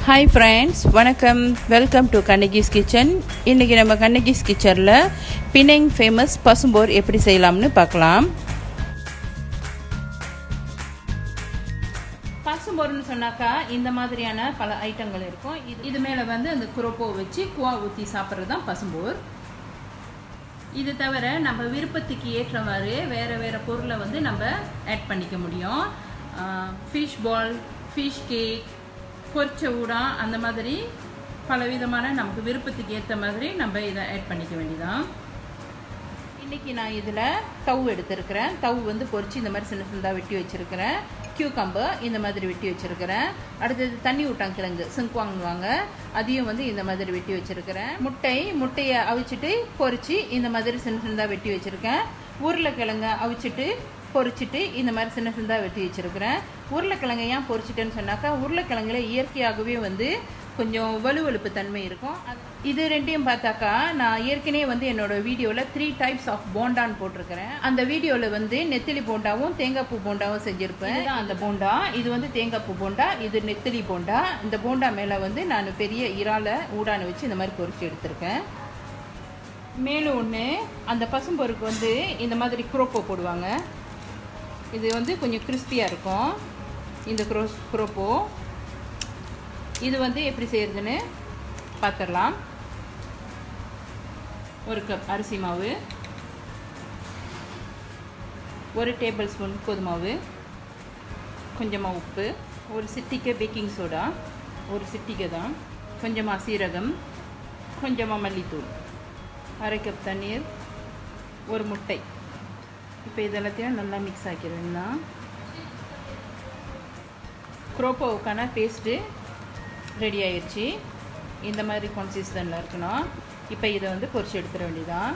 hi friends வணக்கம் welcome to Kannagi's kitchen இன்றைக்கி நம்ம கண்ணகிஸ் கிச்சனில் பினைங் ஃபேமஸ் பசும்போர் எப்படி செய்யலாம்னு பார்க்கலாம் பசும்போர்னு சொன்னாக்கா இந்த மாதிரியான பல ஐட்டங்கள் இருக்கும் இது இது மேலே வந்து அந்த குரோப்போ வச்சு குவா ஊற்றி சாப்பிட்றது தான் பசும்போர் இது தவிர நம்ம விருப்பத்துக்கு ஏற்றவாறு வேறு வேறு பொருளை வந்து நம்ம ஆட் பண்ணிக்க முடியும் ஃபிஷ் பால் ஃபிஷ் கேக் பொரிச்ச ஊடா அந்த மாதிரி பல விதமான நமக்கு விருப்பத்துக்கு ஏற்ற மாதிரி நம்ம இதை ஆட் பண்ணிக்க வேண்டியதான் இன்றைக்கி நான் இதில் தவு எடுத்திருக்கிறேன் தவு வந்து பொரிச்சு இந்த மாதிரி சின்ன சின்னதாக வெட்டி வச்சுருக்கிறேன் கியூகம்பு இந்த மாதிரி வெட்டி வச்சுருக்கிறேன் அடுத்தது தண்ணி ஊட்டாங்கிழங்கு சிங்குவாங்குவாங்க அதையும் வந்து இந்த மாதிரி வெட்டி வச்சுருக்கிறேன் முட்டை முட்டையை அவிச்சிட்டு பொரிச்சு இந்த மாதிரி சின்ன சின்னதாக வெட்டி வச்சுருக்கேன் உருளைக்கிழங்க அவிச்சிட்டு பொரிச்சிட்டு இந்த மாதிரி சின்ன சின்னதாக வெட்டி வச்சுருக்கிறேன் உருளைக்கிழங்கை ஏன் பொரிச்சிட்டேன்னு சொன்னாக்கா உருளைக்கிழங்குல இயற்கையாகவே வந்து கொஞ்சம் வலுவழுப்பு தன்மை இருக்கும் இது ரெண்டையும் பார்த்தாக்கா நான் ஏற்கனவே வந்து என்னோட வீடியோவில் த்ரீ டைப்ஸ் ஆஃப் போண்டான்னு போட்டிருக்கிறேன் அந்த வீடியோவில் வந்து நெத்திலி போண்டாவும் தேங்காய் பூ போண்டாவும் செஞ்சுருப்பேன் அந்த போண்டா இது வந்து தேங்காய் பூ போண்டா இது நெத்திலி போண்டா இந்த போண்டா மேலே வந்து நான் பெரிய இறால ஊடான வச்சு இந்த மாதிரி பொரிச்சு எடுத்திருக்கேன் மேலும் ஒன்று அந்த பசும்பொருக்கு வந்து இந்த மாதிரி குரோப்போ போடுவாங்க இது வந்து கொஞ்சம் கிறிஸ்பியாக இருக்கும் இந்த குரோ குரோப்போ இது வந்து எப்படி செய்யறதுன்னு பார்த்துடலாம் ஒரு கப் அரிசி மாவு ஒரு டேபிள் ஸ்பூன் கோதுமாவு கொஞ்சமாக உப்பு ஒரு சிட்டிக்கை பேக்கிங் சோடா ஒரு சிட்டிக்கை தான் கொஞ்சமாக சீரகம் கொஞ்சமாக மல்லித்தூள் அரை கப் தண்ணீர் ஒரு முட்டை இப்போ இதெல்லாத்தையும் நல்லா மிக்ஸ் ஆக்கிடுவேன்னா குரோப்போவுக்கான பேஸ்ட்டு ரெடி ஆயிடுச்சு இந்த மாதிரி கன்சிஸ்டனில் இருக்கணும் இப்போ இதை வந்து பொரிச்சு எடுத்துட வேண்டியதான்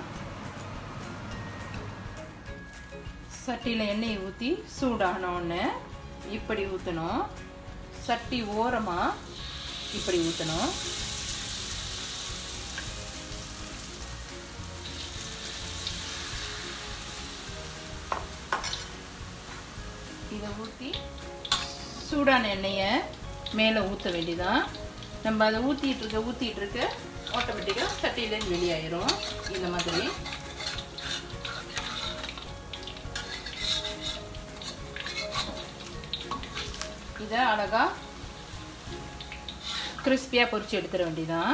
சட்டியில் எண்ணெயை ஊற்றி சூடானோன்னு இப்படி ஊற்றணும் சட்டி ஓரமாக இப்படி ஊற்றணும் இதை ஊற்றி சூடான எண்ணெயை மேலே ஊற்ற வேண்டியதான் நம்ம அதை ஊற்றிட்டு இருக்க ஊற்றிட்டு இருக்க ஆட்டோமேட்டிக்காக சட்டியிலேருந்து வெளியாயிரும் இந்த மாதிரி இதை அழகாக கிறிஸ்பியாக பொரிச்சு எடுத்துட வேண்டியதான்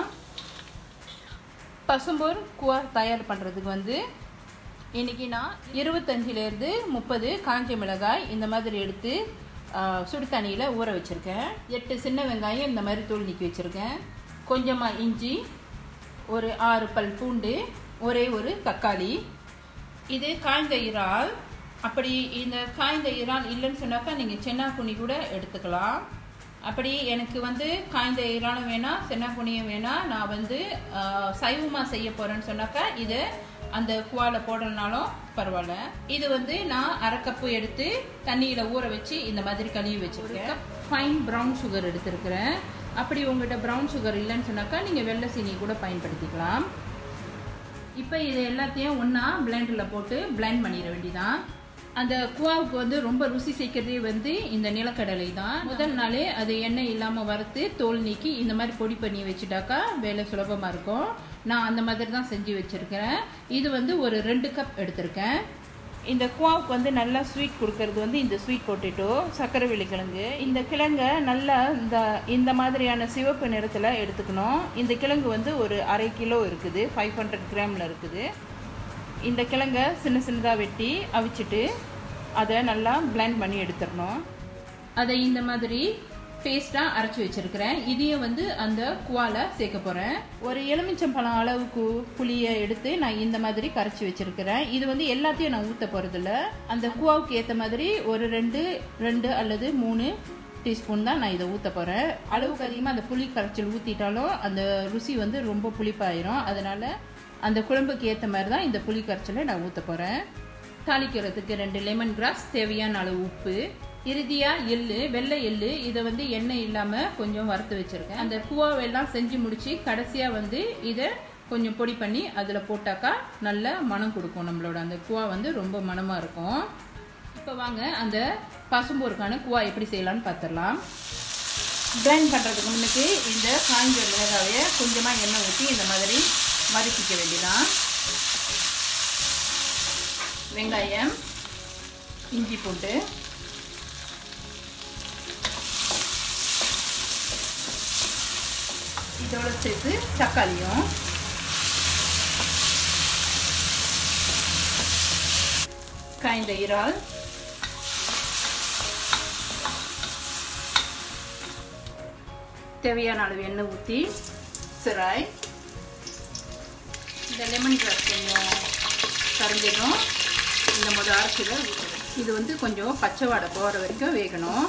பசும்பொர் குவா தயார் பண்ணுறதுக்கு வந்து இன்றைக்கி நான் இருபத்தஞ்சிலேருந்து முப்பது காஞ்ச மிளகாய் இந்த மாதிரி எடுத்து சுடு தண்ணியில் ஊற வச்சுருக்கேன் எட்டு சின்ன வெங்காயம் இந்த மாதிரி தூள் நீக்கி வச்சுருக்கேன் கொஞ்சமாக இஞ்சி ஒரு ஆறு பல் பூண்டு ஒரே ஒரு தக்காளி இது காய்ந்த இறால் அப்படி இந்த காய்ந்த இறால் இல்லைன்னு சொன்னாக்கா நீங்கள் சென்னாக்குனி கூட எடுத்துக்கலாம் அப்படி எனக்கு வந்து காய்ந்த இறாலும் வேணாம் சென்னாக்குனியும் வேணாம் நான் வந்து சைவமாக செய்ய போகிறேன்னு சொன்னாக்கா இது அந்த குவால போடலனாலும் பரவாயில்ல இது வந்து நான் அரை கப்பு எடுத்து தண்ணியில் ஊற வச்சு இந்த மாதிரி கழுவி வச்சுருக்கேன் ஃபைன் ப்ரௌன் சுகர் எடுத்திருக்கிறேன் அப்படி உங்கள்கிட்ட ப்ரௌன் சுகர் இல்லைன்னு சொன்னாக்கா நீங்கள் வெள்ளை சீனி கூட பயன்படுத்திக்கலாம் இப்போ இது எல்லாத்தையும் ஒன்றா பிளெண்டில் போட்டு பிளெண்ட் பண்ணிட வேண்டியதான் அந்த குவாவுக்கு வந்து ரொம்ப ருசி சேர்க்கறதே வந்து இந்த நிலக்கடலை தான் முதல் நாளே அது எண்ணெய் இல்லாமல் வறுத்து தோல் நீக்கி இந்த மாதிரி பொடி பண்ணி வச்சுட்டாக்கா வேலை சுலபமாக இருக்கும் நான் அந்த மாதிரி தான் செஞ்சு வச்சுருக்கிறேன் இது வந்து ஒரு ரெண்டு கப் எடுத்திருக்கேன் இந்த குவாவுக்கு வந்து நல்லா ஸ்வீட் கொடுக்கறது வந்து இந்த ஸ்வீட் பொட்டேட்டோ சர்க்கரை கிழங்கு இந்த கிழங்கை நல்லா இந்த இந்த மாதிரியான சிவப்பு நிறத்தில் எடுத்துக்கணும் இந்த கிழங்கு வந்து ஒரு அரை கிலோ இருக்குது ஃபைவ் ஹண்ட்ரட் கிராமில் இருக்குது இந்த கிழங்கை சின்ன சின்னதாக வெட்டி அவிச்சிட்டு அதை நல்லா பிளெண்ட் பண்ணி எடுத்துடணும் அதை இந்த மாதிரி பேஸ்ட்டாக அரைச்சி வச்சுருக்கிறேன் இதையும் வந்து அந்த குவால சேர்க்க போகிறேன் ஒரு எலுமிச்சம்பழம் அளவுக்கு புளியை எடுத்து நான் இந்த மாதிரி கரைச்சி வச்சுருக்கிறேன் இது வந்து எல்லாத்தையும் நான் ஊற்ற போகிறதில்ல அந்த குவாவுக்கு ஏற்ற மாதிரி ஒரு ரெண்டு ரெண்டு அல்லது மூணு டீஸ்பூன் தான் நான் இதை ஊற்ற போகிறேன் அளவுக்கு அதிகமாக அந்த புளி கரைச்சல் ஊற்றிட்டாலும் அந்த ருசி வந்து ரொம்ப புளிப்பாயிரும் அதனால் அந்த குழம்புக்கு ஏற்ற மாதிரி தான் இந்த புளி கரைச்சலை நான் ஊற்ற போகிறேன் தாளிக்கிறதுக்கு ரெண்டு லெமன் கிராஸ் தேவையான அளவு உப்பு இறுதியாக எள்ளு வெள்ளை எள்ளு இதை வந்து எண்ணெய் இல்லாமல் கொஞ்சம் வறுத்து வச்சுருக்கேன் அந்த பூவாவெல்லாம் செஞ்சு முடித்து கடைசியாக வந்து இதை கொஞ்சம் பொடி பண்ணி அதில் போட்டாக்கா நல்ல மனம் கொடுக்கும் நம்மளோட அந்த குவா வந்து ரொம்ப மனமாக இருக்கும் இப்போ வாங்க அந்த பசும்போருக்கான குவா எப்படி செய்யலாம்னு பார்த்துடலாம் பிளெண்ட் பண்ணுறதுக்கு முன்னுக்கு இந்த காஞ்ச மிளகாயை கொஞ்சமாக எண்ணெய் ஊற்றி இந்த மாதிரி வதக்கிக்க வேண்டியதான் வெங்காயம் இஞ்சி பூண்டு இதோட சேர்த்து தக்காளியும் காய்ந்த இறால் தேவையான அளவு எண்ணெய் ஊற்றி சிராய் இந்த லெமன் கிராஸ் கொஞ்சம் கரைஞ்சிடும் இந்த முதல் அரைச்சிட இது வந்து கொஞ்சம் பச்சை வாடை போகிற வரைக்கும் வேகணும்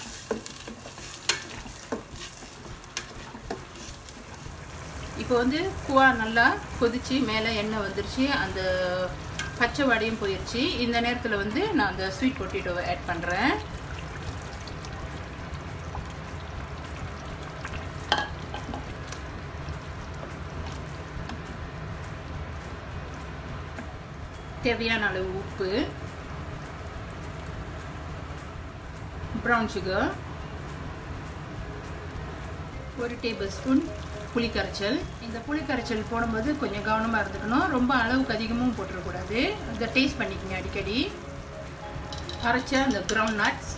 இப்போ வந்து குவா நல்லா கொதிச்சு மேலே எண்ணெய் வந்துருச்சு அந்த பச்சை வாடையும் போயிடுச்சு இந்த நேரத்தில் வந்து நான் அந்த ஸ்வீட் பொட்டேட்டோவை ஆட் பண்ணுறேன் தேவையான அளவு உப்பு ப்ரௌன் சுகர் ஒரு டேபிள் ஸ்பூன் புளி கரைச்சல் இந்த புளி கரைச்சல் போடும்போது கொஞ்சம் கவனமாக இருந்துக்கணும் ரொம்ப அளவுக்கு அதிகமும் போட்டுறக்கூடாது இதை டேஸ்ட் பண்ணிக்கோங்க அடிக்கடி அரைச்ச அந்த கிரவுண்ட் நட்ஸ்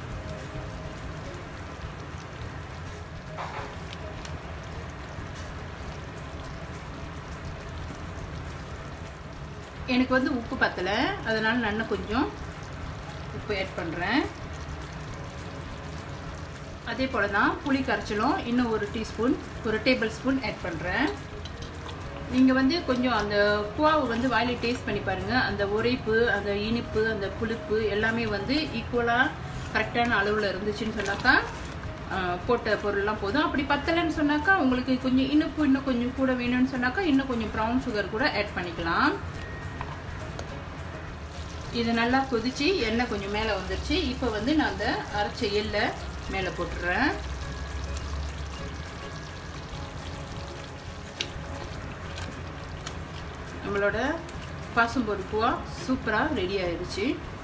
எனக்கு வந்து உப்பு பத்தலை அதனால் நான் கொஞ்சம் உப்பு ஆட் பண்ணுறேன் அதே போல் தான் புளி கரைச்சலும் இன்னும் ஒரு டீஸ்பூன் ஒரு டேபிள் ஸ்பூன் ஆட் பண்ணுறேன் நீங்கள் வந்து கொஞ்சம் அந்த குவாவை வந்து வாயில டேஸ்ட் பண்ணி பாருங்கள் அந்த உரைப்பு அந்த இனிப்பு அந்த புளிப்பு எல்லாமே வந்து ஈக்குவலாக கரெக்டான அளவில் இருந்துச்சுன்னு சொன்னாக்கா போட்ட பொருள்லாம் போதும் அப்படி பத்தலைன்னு சொன்னாக்கா உங்களுக்கு கொஞ்சம் இனிப்பு இன்னும் கொஞ்சம் கூட வேணும்னு சொன்னாக்கா இன்னும் கொஞ்சம் ப்ரௌன் சுகர் கூட ஆட் பண்ணிக்கலாம் இது நல்லா கொதிச்சு எண்ணெய் கொஞ்சம் மேலே வந்துருச்சு இப்போ வந்து நான் அந்த அரைச்ச எள்ளை மேலே போட்டுடுறேன் நம்மளோட பாசம்பருப்புவா சூப்பராக ரெடி ஆயிடுச்சு